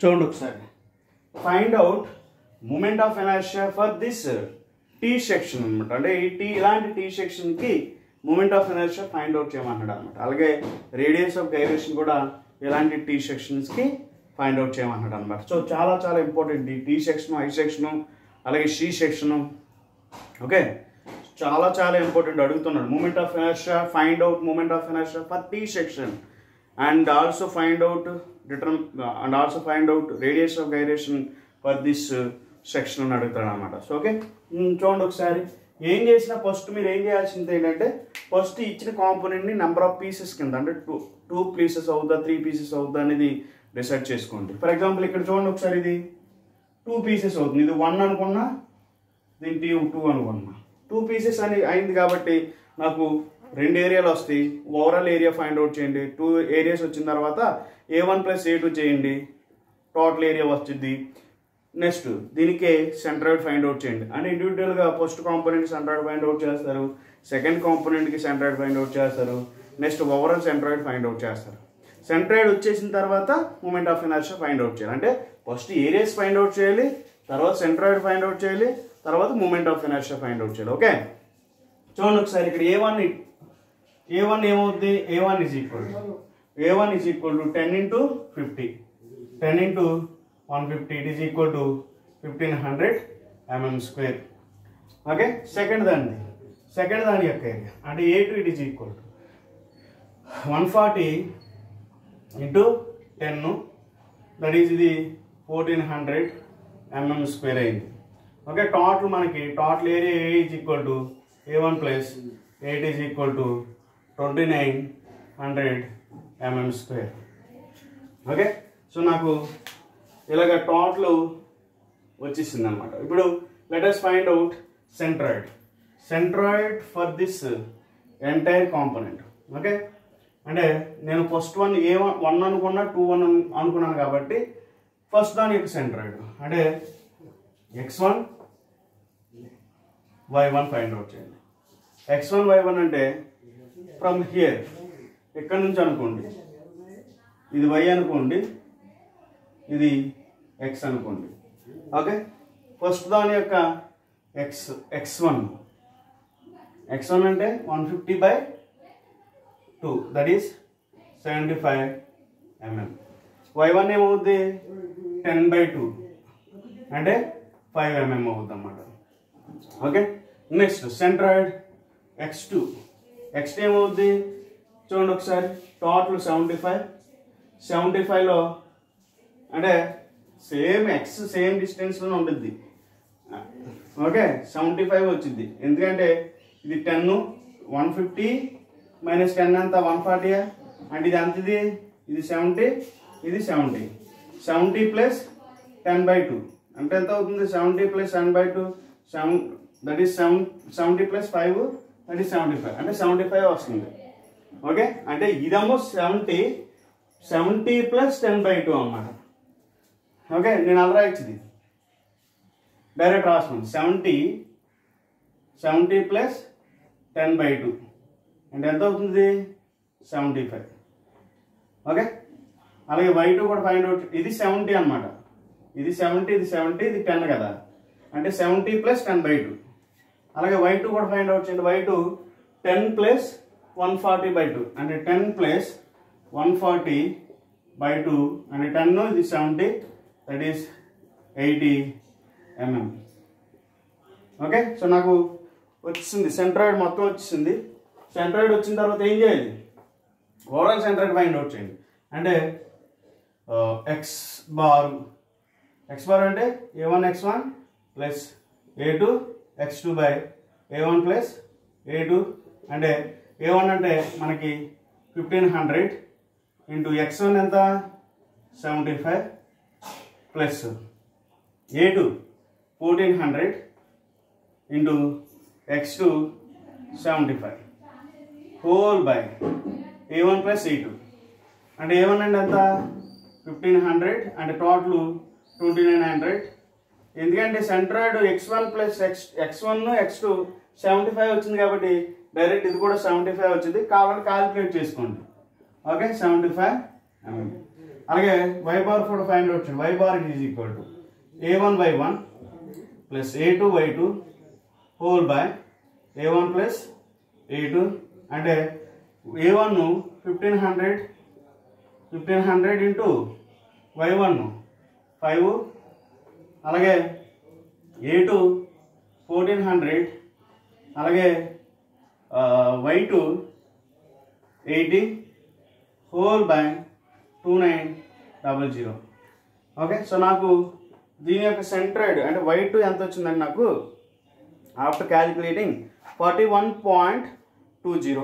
చూడండి ఒకసారి find out moment of inertia for this T section అనమాట అంటే ఈ టీ ఇలాంటి టీ సెక్షన్కి moment of inertia find out చేయమంటాడు అనమాట అలాగే రేడియస్ ఆఫ్ గైరేషన్ కూడా ఇలాంటి టీ సెక్షన్స్కి ఫైండ్ అవుట్ చేయమంటాడు అనమాట సో చాలా చాలా ఇంపార్టెంట్ ఈ టీ సెక్షన్ ఐ సెక్షను అలాగే షీ సెక్షను ఓకే చాలా చాలా ఇంపార్టెంట్ అడుగుతున్నాడు moment of inertia find out moment of inertia for T section and also find out డిటర్మ్ and also find out radius of gyration for this section అని అడుగుతాడు అనమాట so okay చూడండి ఒకసారి ఏం చేసినా ఫస్ట్ మీరు ఏం చేయాల్సింది ఏంటంటే ఫస్ట్ ఇచ్చిన కాంపోనెంట్ని నెంబర్ ఆఫ్ పీసెస్ కింద అంటే టూ టూ పీసెస్ అవుద్దా త్రీ పీసెస్ అవుద్దా అనేది డిసైడ్ చేసుకోండి ఫర్ ఎగ్జాంపుల్ ఇక్కడ చూడండి ఒకసారి ఇది టూ పీసెస్ అవుతుంది ఇది వన్ అనుకున్నా దీనికి టూ అనుకున్నా టూ పీసెస్ అని అయింది కాబట్టి నాకు రెండు ఏరియాలు వస్తాయి ఓవరాల్ ఏరియా ఫైండ్ అవుట్ చేయండి టూ ఏరియాస్ వచ్చిన తర్వాత A one plus A two చేయండి టోటల్ ఏరియా వచ్చింది నెక్స్ట్ దీనికి సెంట్రాయిడ్ ఫైండ్ అవుట్ చేయండి అంటే ఇండివిజువల్గా first component centroid find out చేస్తారు సెకండ్ కాంపోనెంట్కి సెంట్రాయిడ్ ఫైండ్ అవుట్ చేస్తారు next overall centroid find out చేస్తారు సెంట్రాయిడ్ వచ్చేసిన తర్వాత moment of inertia find out చేయాలి అంటే ఫస్ట్ ఏరియాస్ ఫైండ్ అవుట్ చేయాలి తర్వాత సెంట్రాయిడ్ ఫైండ్ అవుట్ చేయాలి తర్వాత moment of inertia find out చేయాలి ఓకే చూడండి ఒకసారి ఇక్కడ ఏ వన్ ఏ వన్ ఏమవుద్ది A one is equal A one is equal to ten into fifty ten into one fifty it is equal to fifteen hundred mm square okay second దాన్ని second దాని యొక్క area అంటే A two it is equal to one forty into ten that is ఇది fourteen hundred mm square అయింది okay total మనకి total area A is equal to A one plus eight is equal to twenty nine hundred mm square okay so నాకు ఇలాగ total వచ్చేసింది అనమాట ఇప్పుడు letters find out centroid centroid for this entire component okay అంటే నేను first one A one one అనుకున్నా two one అనుకున్నాను కాబట్టి ఫస్ట్ దాని యొక్క సెంట్రాయిడ్ అంటే X one why one find out చేయండి ఎక్స్ వన్ వై వన్ అంటే ఫ్రమ్ హియర్ ఇక్కడ నుంచి అనుకోండి ఇది వై అనుకోండి ఇది ఎక్స్ అనుకోండి ఓకే ఫస్ట్ దాని యొక్క X X one X one అంటే one fifty by two that is seventy five mm Y one ఏమవుద్ది టెన్ బై టూ అంటే ఫైవ్ ఎంఎం అవుతుంది అన్నమాట okay next centroid X two X ఏమవుద్ది చూడండి ఒకసారి టోటల్ సెవెంటీ ఫైవ్ సెవెంటీ ఫైవ్లో అంటే సేమ్ ఎక్స్ సేమ్ డిస్టెన్స్లో ఉంటుంది ఓకే సెవెంటీ ఫైవ్ వచ్చింది ఎందుకంటే ఇది ten one fifty minus ten అంత వన్ ఫార్టీ అంటే ఇది ఎంత ఇది ఇది సెవెంటీ ఇది seventy seventy plus ten by two అంటే ఎంత అవుతుంది seventy plus ten by two seven that is seven seventy plus five that is seventy five అంటే సెవెంటీ ఫైవ్ వస్తుంది ఓకే అంటే ఇదేమో seventy seventy plus ten by two అన్నమాట okay నేను అలా రాయించింది డైరెక్ట్ రాస్తున్నాను seventy seventy plus ten by two అంటే ఎంత అవుతుంది సెవెంటీ ఫైవ్ ఓకే అలాగే వై టూ కూడా ఫైండ్ అవుట్ ఇది సెవెంటీ అనమాట ఇది సెవెంటీ ఇది సెవెంటీ ఇది టెన్ కదా అంటే seventy plus ten by two అలాగే వై టూ కూడా ఫైండ్ అవుట్ చేయండి Y two ten plus one forty by two అంటే ten plus one forty by two అంటే టెన్ ఇది seventy that is eighty mm okay so నాకు వచ్చింది centroid మొత్తం వచ్చింది సెంట్రాయిడ్ వచ్చిన తర్వాత ఏం చేయాలి ఓవరాల్ సెంట్రాయిడ్ ఫైండ్ అవుట్ చేయండి అంటే ఎక్స్ బార్ ఎక్స్ బార్ అంటే A one X one plus A two x two by A one plus A two అంటే ఏ వన్ అంటే మనకి fifteen hundred into x one ఎంత seventy five plus A two fourteen hundred into x two seventy five whole by A one plus A two అంటే A one అంటే ఎంత fifteen hundred అంటే total twenty nine hundred ఎందుకంటే centroid x one plus x X one x two seventy five వచ్చింది కాబట్టి direct ఇది కూడా seventy five వచ్చింది కావాలంటే క్యాలిక్యులేట్ చేసుకోండి ఓకే సెవెంటీ ఫైవ్ అలాగే వై బార్ కూడా ఫైండ్ అవుట్ చేయండి y bar is equal to A one why one plus A two y two whole by A one plus A two అంటే A one fifteen hundred fifteen hundred into y one five అలాగే A two fourteen hundred అలాగే why two eighty whole by two nine double zero okay so నాకు దీని యొక్క సెంట్రైడ్ అంటే why two ఎంత వచ్చిందండి నాకు after calculating forty one point two zero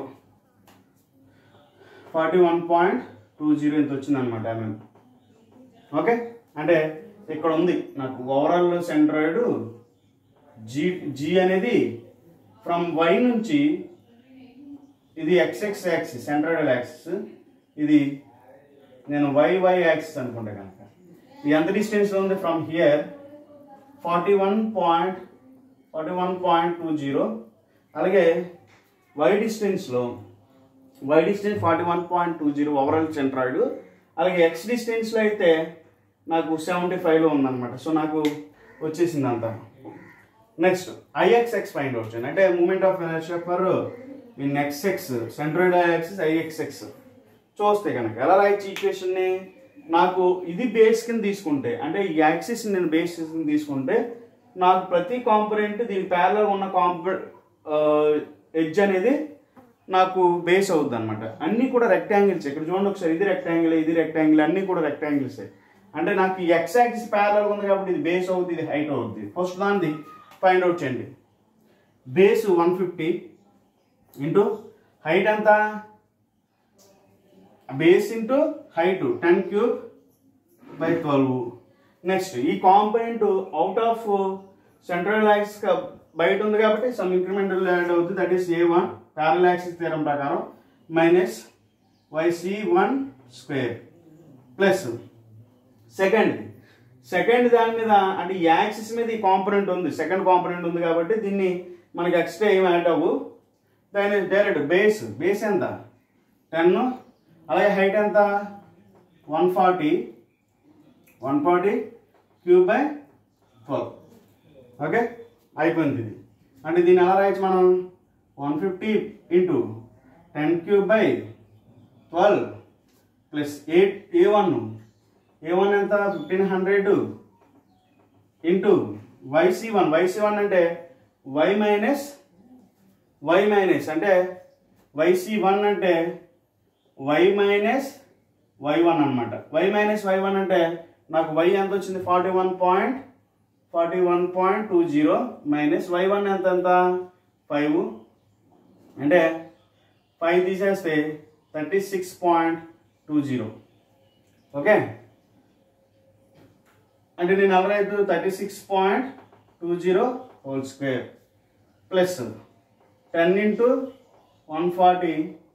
forty one point two zero ఎంత వచ్చింది అనమాట ఎంఎం ఓకే అంటే ఇక్కడ ఉంది నాకు ఓవరాల్ సెంట్రాయిడ్ జీ జీ అనేది ఫ్రమ్ వై నుంచి ఇది ఎక్స్ఎక్స్ యాక్సిస్ సెంట్రాయిడ్ యాక్సిస్ ఇది నేను వై వై యాక్సిస్ అనుకుంటా కనుక ఇది ఎంత డిస్టెన్స్లో ఉంది from here forty one point forty one point two zero అలాగే వై డిస్టెన్స్లో y distance forty one point two zero overall centroid అలాగే ఎక్స్ డిస్టెన్స్లో అయితే నాకు సెవెంటీ ఫైవ్లో ఉందన్నమాట సో నాకు వచ్చేసింది అంతా నెక్స్ట్ ఐఎక్స్ఎక్స్ ఫైండ్ అవుట్ చేయండి అంటే moment of inertia for in x x centroid axis I x x చూస్తే కనుక ఎలా రాయొచ్చు ఈక్వేషన్ని నాకు ఇది బేస్ కింద తీసుకుంటే అంటే ఈ యాక్సిస్ నేను బేస్ కింద తీసుకుంటే నాకు ప్రతి కాంపొనెంట్ దీని ప్యారలల్ ఉన్న కాంప ఎడ్జ్ అనేది నాకు బేస్ అవుద్ది అనమాట అన్నీ కూడా రెక్టాంగిల్స్ ఇక్కడ చూడండి ఒకసారి ఇది రెక్టాంగిల్ ఇది రెక్టాంగిల్ అన్నీ కూడా రెక్టాంగిల్స్ అంటే నాకు ఈ ఎక్స్ యాక్సిస్ ప్యారలల్ ఉంది కాబట్టి ఇది బేస్ అవుద్ది ఇది హైట్ అవుద్ది ఫస్ట్ దాన్ని ఫైండ్ అవుట్ చేయండి base one fifty into height ఎంత base into height ten cube by twelve next ఈ component out of central axis బయట ఉంది కాబట్టి సమ్ ఇంక్రిమెంటల్ యాడ్ అవుతుంది that is A one parallel axis theorem ప్రకారం minus y c one square plus second second దాని మీద అంటే ఈ యాక్సిస్ మీద ఈ కాంపోనెంట్ ఉంది సెకండ్ కాంపోనెంట్ ఉంది కాబట్టి దీన్ని మనకి ఎక్స్ట్రా ఏం యాడ్ అవ్వు దాని డైరెక్ట్ బేస్ బేస్ ఎంత టెన్ అలాగే హైట్ ఎంత one forty one forty cube by twelve okay అయిపోయింది ఇది అంటే దీన్ని ఎలా రాయొచ్చు మనం one fifty into ten cube by twelve plus eight A one A one ఎంత fifteen hundred into y c one y c one అంటే వై మైనస్ వై మైనస్ అంటే వైసీ వన్ అంటే వై మైనస్ వై వన్ అనమాట వై మైనస్ వై వన్ అంటే నాకు y ఎంత వచ్చింది forty one point forty one point two zero minus y one ఎంత ఎంత ఫైవ్ అంటే ఫైవ్ తీసేస్తే thirty six point two zero okay అంటే నేను ఎవరైతే thirty six point two zero whole square plus ten into one forty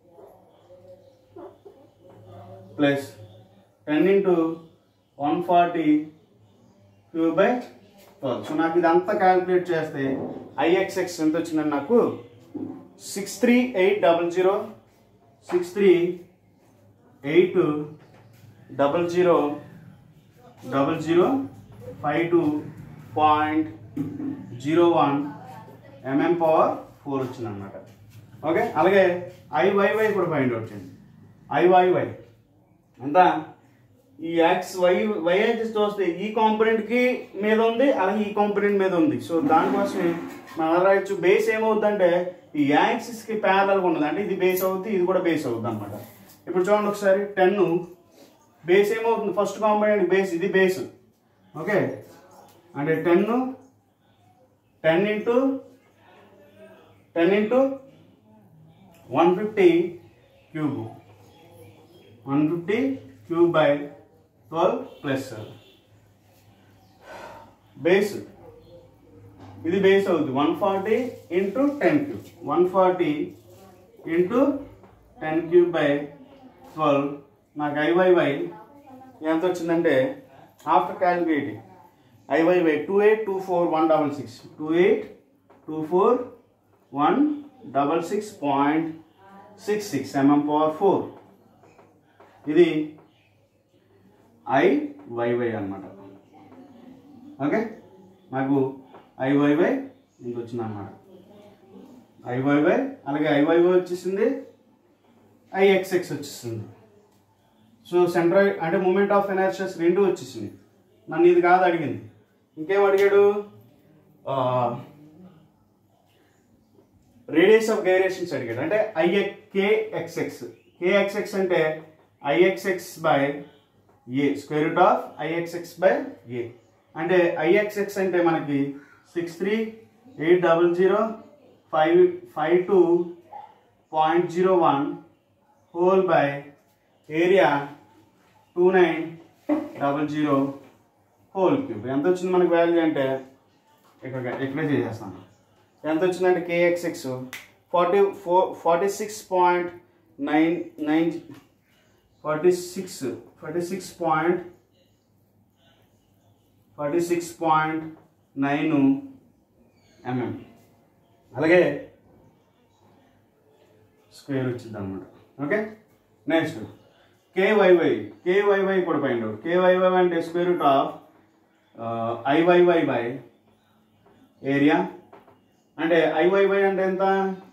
plus ten into one forty cube by twelve so నాకు ఇదంతా calculate చేస్తే ఐఎక్స్ఎక్స్ ఎంత వచ్చిందని నాకు six three eight double zero six three eight double zero double zero five two point zero one mm power four వచ్చింది అనమాట okay అలాగే IYY కూడా ఫైండ్ అవుట్ చేయండి ఐవైవై ఎంత ఈ యాక్స్ వై వై యాక్సిస్ చూస్తే ఈ కాంపోనెంట్ కి మీద ఉంది అలాగే ఈ కాంపోనెంట్ మీద ఉంది సో దానికోసమే మనం ఎలా రాయొచ్చు బేస్ ఏమవుతుందంటే ఈ యాక్సిస్ కి ప్యారల్ ఉన్నది అంటే ఇది బేస్ అవుతుంది ఇది కూడా బేస్ అవుతుంది అనమాట ఇప్పుడు చూడండి ఒకసారి టెన్ బేస్ ఏమవుతుంది ఫస్ట్ కాంపోనెంట్ బేస్ ఇది బేస్ ఓకే అంటే ten ten into ten into one fifty cube one fifty cube by twelve plus base ఇది బేస్ అవుతుంది one forty into ten cube one forty into ten cube by twelve నాకు I y y ఎంత వచ్చిందంటే after calculating I y y two eight two four one double six two eight two four one double six point six six mm power four ఇది I y y అనమాట okay నాకు I y y ఇంక వచ్చింది అనమాట I y y అలాగే ఐవైవై వచ్చేసింది ఐఎక్స్ఎక్స్ వచ్చేసింది సో సెంట్రల్ అంటే మూమెంట్ ఆఫ్ ఎనర్షియస్ రెండు వచ్చేసింది నన్ను ఇది కాదు అడిగింది ఇంకేం అడిగాడు రేడియస్ ఆఫ్ గైరేషన్స్ అడిగాడు అంటే ఐఏ కేఎక్స్ఎక్స్ కేఎక్స్ఎక్స్ అంటే I x x by A square root of I x x by A అంటే ఐఎక్స్ఎక్స్ అంటే మనకి six three eight double zero five five two point zero one whole by area two nine double zero whole cube ఎంత వచ్చింది మనకి value అంటే ఇక్కడ ఇక్కడే చేసేస్తాను ఎంత వచ్చిందంటే K x x forty four forty six point nine nine forty six forty six point forty six point nine mm అలాగే స్క్వేర్ వచ్చింది అనమాట ఓకే నెక్స్ట్ కేవైవై కేవైవై కూడా ఫైండ్ అవుట్ కేవైవై అంటే square root of I y y by area అంటే ఐవైవై అంటే ఎంత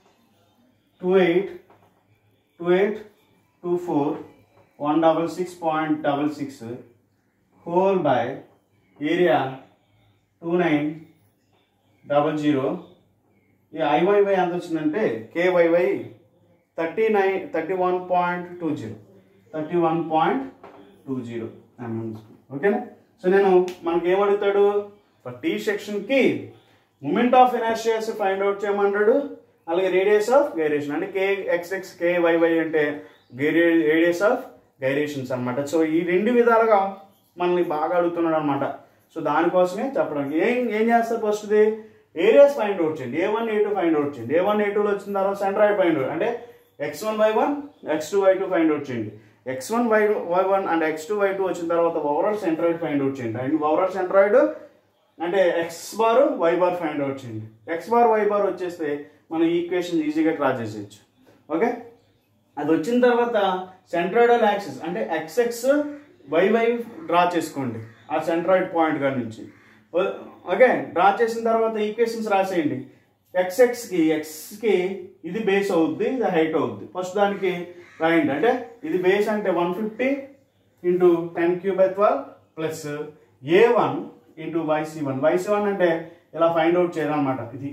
two eight two eight two four one double six point double six whole by area two nine double zero ఈ I y y ఎంత వచ్చిందంటే K y y thirty nine thirty one point two zero thirty one point two zero ఓకేనా so నేను మనకి ఏం అడుగుతాడు T సెక్షన్కి moment of inertias find out చేయమన్నాడు అలాగే రేడియస్ ఆఫ్ గైరేషన్ అంటే కే ఎక్స్ఎక్స్ కే వైవై అంటే రేడియస్ ఆఫ్ గైరేషన్స్ అన్నమాట సో ఈ రెండు విధాలుగా మనల్ని బాగా అడుగుతున్నాడు అనమాట సో దానికోసమే చెప్పడానికి ఏం ఏం చేస్తారు ఫస్ట్ది ఏరియాస్ ఫైండ్ అవుట్ చేయండి A one A two find out చేయండి ఏ వన్ ఏ టూలో వచ్చిన తర్వాత సెంట్రాయిడ్ ఫైండ్ అవుట్ అంటే X one why one x two y two find out చేయండి X one y y one and x two y two వచ్చిన తర్వాత overall centroid find out చేయండి and overall centroid అంటే x bar y bar find out చేయండి x bar y bar వచ్చేస్తే మనం equation ఈజీగా draw చేసేయచ్చు ఓకే అది వచ్చిన తర్వాత సెంట్రాయిడల్ యాక్సిస్ అంటే ఎక్స్ఎక్స్ వైవై డ్రా చేసుకోండి ఆ సెంట్రాయిడ్ పాయింట్ కాడి నుంచి ఓ- ఓకే డ్రా చేసిన తర్వాత ఈక్వేషన్స్ రాసేయండి ఎక్స్ఎక్స్కి ఎక్స్కి ఇది బేస్ అవుద్ది ఇది హైట్ అవుద్ది ఫస్ట్ దానికి రాయండి అంటే ఇది బేస్ అంటే one fifty into ten cube by twelve plus A one into y c one y c one అంటే ఇలా ఫైండ్ అవుట్ చేయాలన్నమాట ఇది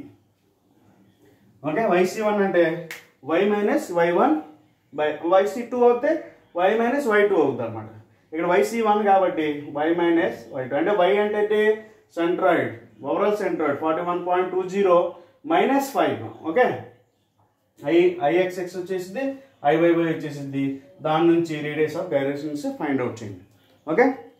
ఓకే వైసీ వన్ అంటే y minus y one by y c two అవుతే వై మైనస్ వై టూ అవుతుంది అనమాట ఇక్కడ y c one కాబట్టి వై మైనస్ వై టూ అంటే వై అంటే centroid overall centroid forty one point two zero minus five okay I I x x వచ్చేసింది I y y వచ్చేసింది దాని నుంచి radius of directions find out చేయండి ఓకే